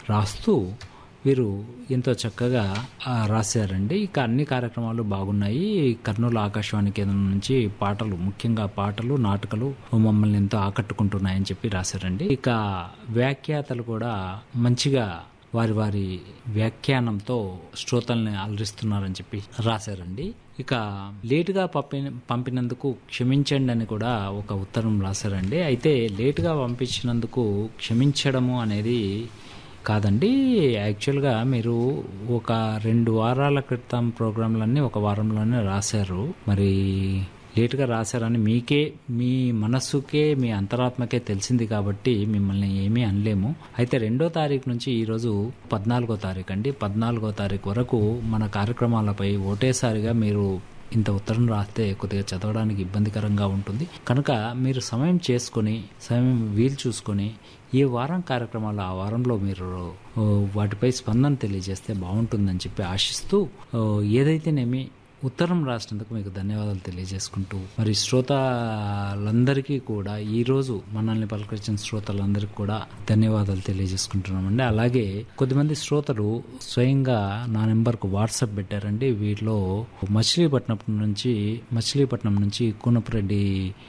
రాస్తూ వీరు ఎంతో చక్కగా ఆ, రాశారండి ఇక అన్ని కార్యక్రమాలు బాగున్నాయి కర్నూలు ఆకాశవాణి కేంద్రం నుంచి పాటలు ముఖ్యంగా పాటలు నాటకాలు మమ్మల్ని ఎంతో ఆకట్టుకుంటున్నాయని చెప్పి రాశారండి ఇక వ్యాఖ్యాతలు కూడా మంచిగా వారి వారి వ్యాఖ్యానంతో శ్రోతల్ని అలరిస్తున్నారని చెప్పి రాశారండి ఇక లేటుగా పంపిన పంపినందుకు క్షమించండి అని కూడా ఒక ఉత్తరం రాశారండి అయితే లేటుగా పంపించినందుకు క్షమించడము అనేది కాదండి యాక్చువల్గా మీరు ఒక రెండు వారాల క్రితం ప్రోగ్రాంలన్నీ ఒక వారంలోనే రాశారు మరి లేటుగా రాశారని మీకే మీ మనస్సుకే మీ అంతరాత్మకే తెలిసింది కాబట్టి మిమ్మల్ని ఏమీ అనలేము అయితే రెండో తారీఖు నుంచి ఈరోజు పద్నాలుగో తారీఖు అండి పద్నాలుగో తారీఖు వరకు మన కార్యక్రమాలపై ఒకటేసారిగా మీరు ఇంత ఉత్తరం రాస్తే కొద్దిగా చదవడానికి ఇబ్బందికరంగా ఉంటుంది కనుక మీరు సమయం చేసుకొని సమయం వీలు చూసుకొని ఏ వారం కార్యక్రమాలు ఆ వారంలో మీరు ఓ, వాటిపై స్పందన తెలియజేస్తే బాగుంటుందని చెప్పి ఆశిస్తూ ఓ, ఏదైతేనేమి ఉత్తరం రాసినందుకు మీకు ధన్యవాదాలు తెలియజేసుకుంటూ మరి శ్రోతలందరికీ కూడా ఈరోజు మనల్ని పలకరించిన శ్రోతలందరికీ కూడా ధన్యవాదాలు తెలియజేసుకుంటున్నామండి అలాగే కొద్దిమంది శ్రోతలు స్వయంగా నా నెంబర్కు వాట్సాప్ పెట్టారండి వీటిలో మచిలీపట్నం నుంచి మచిలీపట్నం నుంచి కూనపురెడ్డి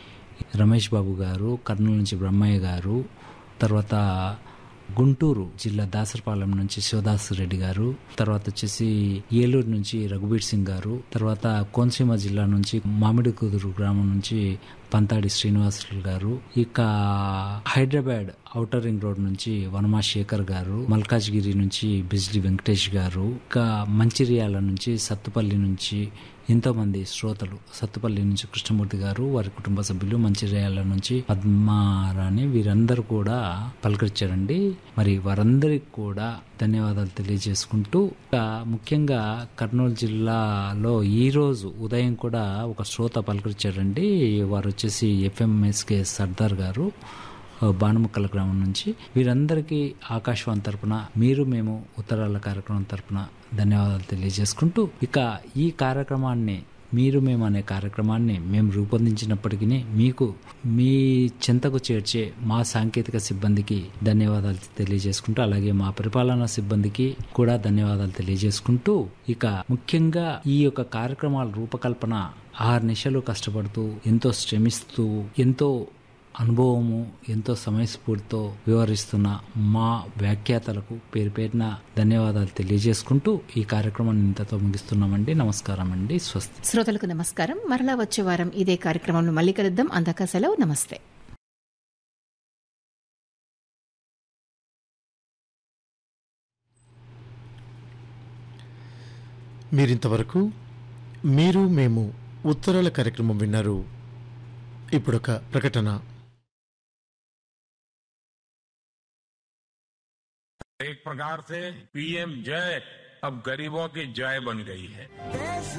రమేష్ బాబు గారు కర్నూలు నుంచి బ్రహ్మయ్య గారు తర్వాత గుంటూరు జిల్లా దాసరపాలెం నుంచి శివదాస్ రెడ్డి గారు తర్వాత వచ్చేసి ఏలూరు నుంచి రఘుబీర్ సింగ్ గారు తర్వాత కోనసీమ జిల్లా నుంచి మామిడి కుదురు గ్రామం నుంచి పంతాడి శ్రీనివాసులు గారు ఇక హైదరాబాద్ ఔటర్ రింగ్ రోడ్ నుంచి వనమా శేఖర్ గారు మల్కాజ్గిరి నుంచి బిజ్లీ వెంకటేష్ గారు ఇక మంచిర్యాల నుంచి సత్తుపల్లి నుంచి ఎంతో మంది శ్రోతలు సత్తుపల్లి నుంచి కృష్ణమూర్తి గారు వారి కుటుంబ సభ్యులు మంచిర్యాల నుంచి పద్మారాణి వీరందరూ కూడా పలకరించారండి మరి వారందరికి కూడా ధన్యవాదాలు తెలియజేసుకుంటూ ఇక ముఖ్యంగా కర్నూలు జిల్లాలో ఈ రోజు ఉదయం కూడా ఒక శ్రోత పలకరించారండి వారు వచ్చేసి ఎఫ్ఎంఎస్కే సర్దార్ గారు బాణముక్కల గ్రామం నుంచి వీరందరికీ ఆకాశవాణి తరపున మీరు మేము ఉత్తరాల కార్యక్రమం తరపున ధన్యవాదాలు తెలియజేసుకుంటూ ఇక ఈ కార్యక్రమాన్ని మీరు మేము అనే కార్యక్రమాన్ని మేము రూపొందించినప్పటికీ మీకు మీ చెంతకు చేర్చే మా సాంకేతిక సిబ్బందికి ధన్యవాదాలు తెలియజేసుకుంటూ అలాగే మా పరిపాలనా సిబ్బందికి కూడా ధన్యవాదాలు తెలియజేసుకుంటూ ఇక ముఖ్యంగా ఈ యొక్క కార్యక్రమాల రూపకల్పన ఆరు నిశలు కష్టపడుతూ ఎంతో శ్రమిస్తూ ఎంతో అనుభవము ఎంతో సమయస్ఫూర్తితో వివరిస్తున్న మా వ్యాఖ్యాతలకు పేరు పేరున ధన్యవాదాలు తెలియజేసుకుంటూ ఈ కార్యక్రమాన్ని ఇంతతో ముగిస్తున్నామండి నమస్కారం అండి స్వస్తి శ్రోతలకు నమస్కారం మరలా వచ్చే వారం ఇదే కార్యక్రమంలో మళ్ళీ కలుద్దాం అందాక సెలవు నమస్తే మీరింతవరకు మీరు మేము ఉత్తరాల కార్యక్రమం విన్నారు ఇప్పుడొక ప్రకటన एक प्रकार से पीएम जय अब गरीबों की जय बन गई है देश